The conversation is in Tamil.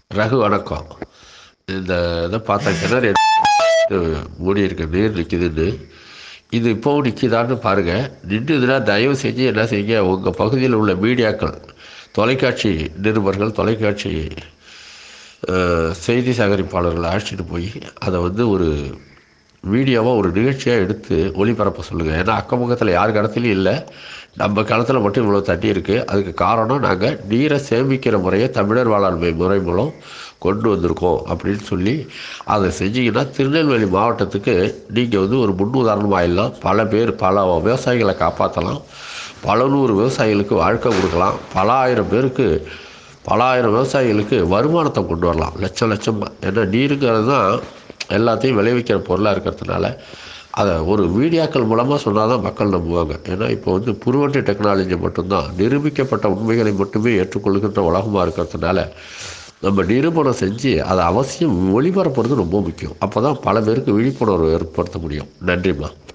ரகு வணக்கம் இந்த இதை பார்த்தா கிணறு மூடி இருக்க நீர் நிற்கிதுன்னு இது இப்போவும் நிற்கிதான்னு பாருங்கள் நின்றுதுன்னா தயவு செஞ்சு என்ன செய்யுங்க உங்கள் பகுதியில் உள்ள மீடியாக்கள் தொலைக்காட்சி நிருபர்கள் தொலைக்காட்சி அஹ், செய்தி சேகரிப்பாளர்களை அழைச்சிட்டு போய் அதை வந்து ஒரு வீடியோவாக ஒரு நிகழ்ச்சியாக எடுத்து ஒளிபரப்ப சொல்லுங்கள் ஏன்னா அக்கம் பக்கத்தில் யார் கடத்துலையும் இல்லை நம்ம களத்தில் மட்டும் இவ்வளோ தண்ணி இருக்குது அதுக்கு காரணம் நாங்கள் நீரை சேமிக்கிற முறையை தமிழர் வேளாண்மை முறை மூலம் கொண்டு வந்திருக்கோம் அப்படின்னு சொல்லி அதை செஞ்சீங்கன்னா திருநெல்வேலி மாவட்டத்துக்கு நீங்கள் வந்து ஒரு முன் உதாரணமாக ஆயிடலாம் பல பேர் பல விவசாயிகளை காப்பாற்றலாம் பல நூறு விவசாயிகளுக்கு வாழ்க்கை கொடுக்கலாம் பல ஆயிரம் பேருக்கு பல ஆயிரம் விவசாயிகளுக்கு வருமானத்தை கொண்டு வரலாம் லட்சம் லட்சமாக ஏன்னா நீருங்கிறது தான் எல்லாத்தையும் விளைவிக்கிற பொருளாக இருக்கிறதுனால அதை ஒரு வீடியோக்கள் மூலமாக சொன்னால் தான் மக்கள் நம்புவாங்க ஏன்னா இப்போ வந்து புருவட்டி டெக்னாலஜி மட்டும்தான் நிரூபிக்கப்பட்ட உண்மைகளை மட்டுமே ஏற்றுக்கொள்கின்ற உலகமாக இருக்கிறதுனால நம்ம நிரூபணம் செஞ்சு அதை அவசியம் ஒளிபரப்புறது ரொம்ப முக்கியம் அப்போ தான் பல பேருக்கு விழிப்புணர்வு ஏற்படுத்த முடியும் நன்றிம்மா